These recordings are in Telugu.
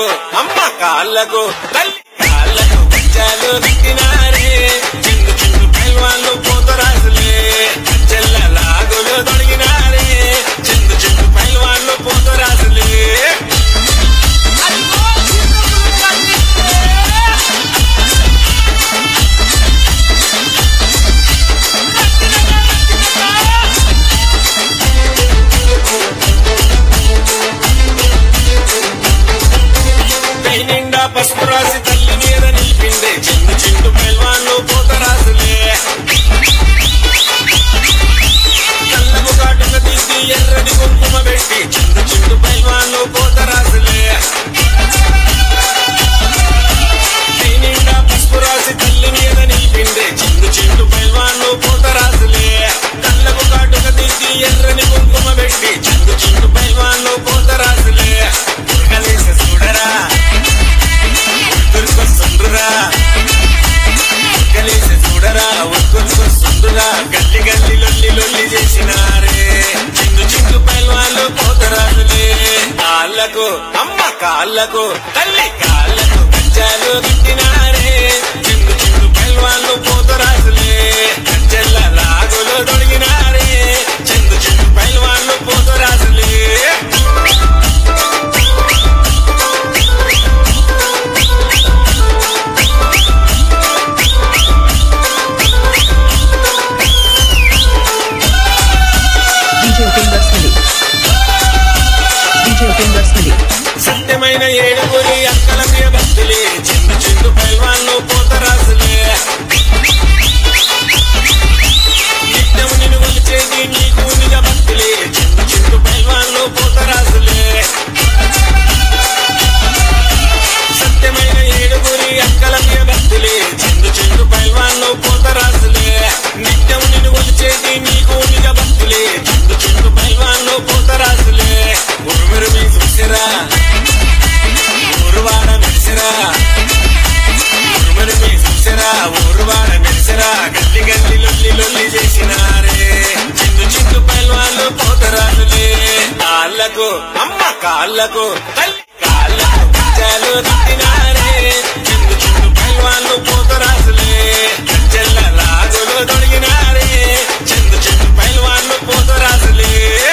అమ్మ కాళ్ళకు తల్లి కాళ్ళకు గజ్జాలు కట్టినారే చిన్ను చిన్ను పైల్వాళ్ళు పోతరాజులే చెల్ల లాగులు తొడిగినారే చిన్ను చిన్ను పైల్వాళ్ళు పోతరాజులే కై నిండా పసుపు రాసి తల్లి మీద నిలిపిందే చిన్ను చిన్ను పైల్వాళ్ళు పోతరాజులే కళ్ళకు కాటుక తీసి ఎర్రని కుంకుమ పెట్టి చిన్ను చిన్ను పైల్వాళ్ళు పోతరాజులే కై నిండా పసుపు రాసి తల్లి మీద నిలిపిందే చిన్ను చిన్ను పైల్వాళ్ళు పోతరాజులే కళ్ళకు కాటుక తీసి ఎర్రని కుంకుమ పెట్టి చిన్ను చిన్ను పైల్వాళ్ళు పోతరాజులే కలిసి చూడరా ఉరుకొస్తుండ్రురా కలిసి చూడరా ఉరుకొస్తుండ్రురా గల్లి గల్లి లొల్లి లొల్లి చేసినారే చిందు చిందు పైల్వాళ్ళు పోతరాజులే కాళ్ళకు అమ్మ కాళ్ళకు తల్లి కాళ్ళకు గజ్జాలు కట్టినారే చిందు చిందు పైల్వాళ్ళు పోతరాజులే గజ్జల్ల లాగులు తొడిగినారే చిందు చిందు పైల్వాళ్ళు పోతరాజులే DJ Upinder Smith. DJ Upinder Smith. సత్యమైన ఏడుగురి అక్కల మీద భక్తులే చిందు చిందు పైల్వాన్లు పోతరాజులే నిత్యం నిన్ను కొలిచేది నీకు నిజ భక్తులే చిందు చిందు పైల్వాన్లు పోతరాజులే సత్యమైన ఏడుగురి అక్కల మీద భక్తులే చిందు చిందు పైల్వాన్లు పోతరాజులే నిత్యం నిన్ను కొలిచేది నీకు నిజ భక్తులే చిందు చిందు పైల్వాన్లు పోతరాజులే ఉరుమిరు మీ చూసిరా ఊరువాడ మెరిసిరా ఉరుమని మీ చూసిరా ఊరువాడ మెరిసిరా గల్లి గల్లి లొల్లి లొల్లి చేసినారే చిందు చిందు పైల్వాళ్ళు పోతరాజులే కాళ్ళకు అమ్మ కాళ్ళకు తల్లి కాళ్ళకు గజ్జాలు కట్టినారే చిందు చిందు పైల్వాళ్ళు పోతరాజులే గజ్జల్ల లాగులు తొడిగినారే చిందు చిందు పైల్వాళ్ళు పోతరాజులే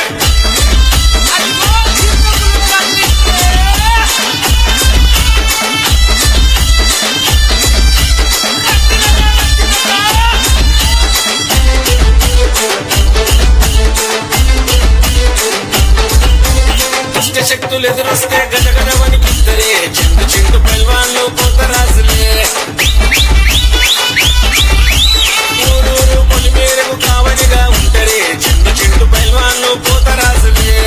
దుష్ట శక్తులు ఎదురొస్తే గజగజ వణికిద్దరే చిందు చిందు పైల్వాన్లు పోతరాజులే ఊరూరు పొలి మేరకు కావలిగా ఉంటరే చిందు చిందు పైల్వాన్లు పోతరాజులే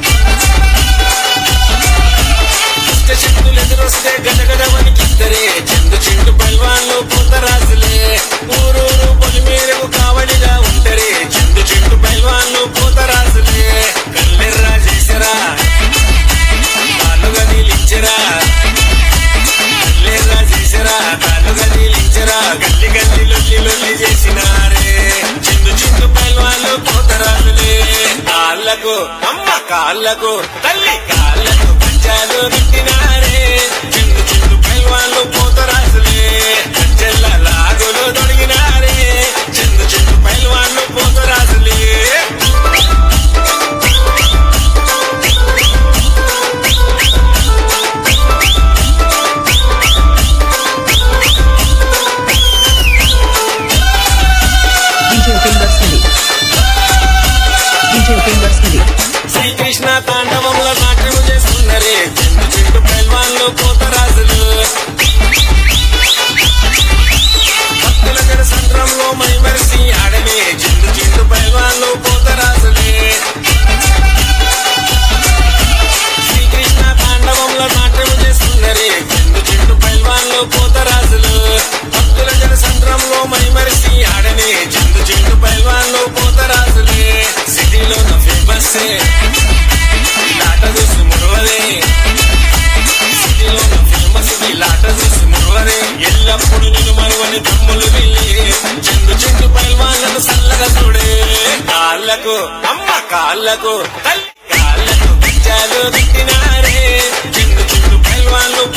దుష్ట శక్తులు ఎదురొస్తే గజగజ వణికిద్దరే చిందు చిందు పైల్వాన్లు పోతరాజులే ఊరూరు పొలి మేరకు కావలిగా ఉంటరే చిందు చిందు పైల్వాన్లు పోతరాజులే కల్లెర్రా చేసరా కాళ్ళుగా నీలించరా కల్లెర్రా చేసరా కాళ్ళుగా నీలించరా గల్లి గల్లి లొల్లి లొల్లి చేసినారే చిందు చిందు పైల్వాన్లు పోతరాజులే కాళ్ళకు అమ్మ కాళ్ళకు తల్లి కాళ్ళకు పంచాలు కట్టినారే చిందు చిందు పైల్వాన్లు పోతరాజులే గజ్జల్ల లాగులు తొడిగినారే చిందు చిందు పైల్వాన్లు పోతరాజులే DJ Upinder Smith. DJ Upinder Smith. Srikrishna తాండవంలో నాట్యము చేస్తున్నరే చిందు చిందు పైల్వాన్లు పోతరాజులు భక్తుల గడ సంద్రంలో మైమరిసి ఆడమే చిందు చిందు పైల్వాన్లు పోతరాజులే శ్రీకృష్ణ తాండవంలో నాట్యము చేస్తున్నరే చిందు చిందు పైల్వాన్లు పోతరాజులు భక్తుల జన సంద్రంలో మైమరిసి ఆడనే చిందు చిందు పైల్వాన్లు పోతరాజులే సిటీలో ఫేమస్ లాట చూసి మురవలే సిటీలో ఫేమస్ లాట చూసి మురవలే ఎల్లప్పుడు నేను మరువని తమ్ములు వెళ్ళి చెందు చెందు పైల్వాన్లను సల్లగా చూడే కాళ్ళకు అమ్మ కాళ్ళకు తల్లి కాళ్ళకు గజ్జాలు కట్టినారే చెందు చెందు పైల్వాన్ పైల్వాన్లు